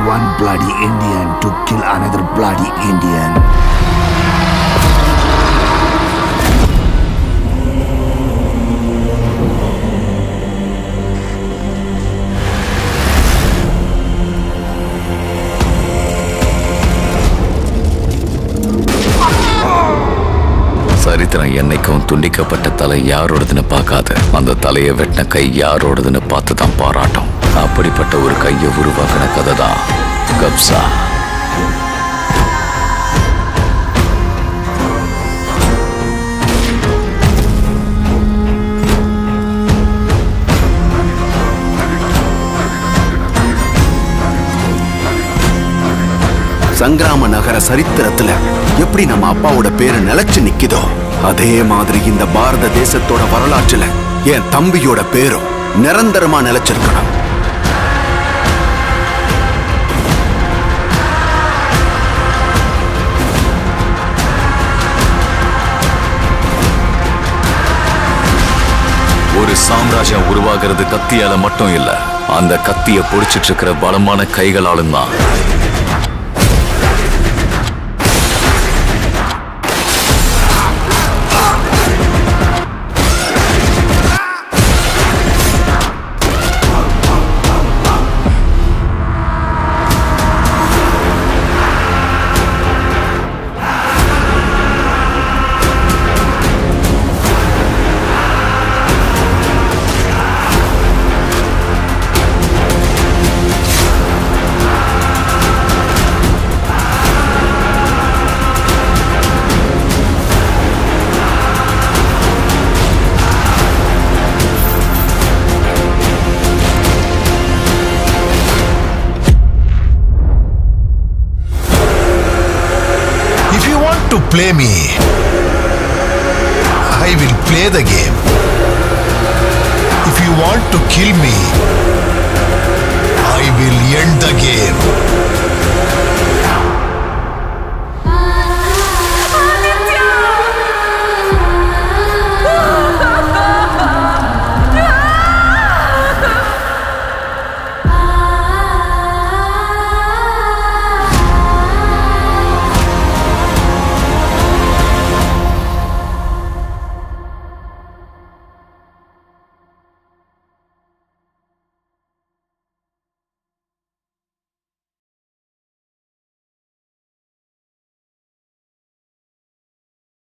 one bloody Indian to kill another bloody Indian. சரித்திரம் என்னைக்கும் துண்டிக்கப்பட்ட தலை யாரோடதுன்னு பார்க்காது அந்த தலையை வெட்டின கை யாரோடதுன்னு பார்த்து தான் பாராட்டும் அப்படிப்பட்ட ஒரு கையை உருவாக்கின கதை தான் கப்சா சங்கிராம நகர சரித்திரத்துல எப்படி நம்ம அப்பாவோட பேரு நிலைச்சு நிக்குதோ அதே மாதிரி இந்த பாரத தேசத்தோட வரலாற்றுல என் தம்பியோட பேரும் நிரந்தரமா நிலைச்சிருக்கணும் ஒரு சாம்ராஜ்யம் உருவாகிறது கத்தியால மட்டும் இல்ல அந்த கத்திய பொடிச்சிட்டு இருக்கிற பலமான கைகளாலும் தான் If you want to play me, I will play the game. If you want to kill me, I will end the game.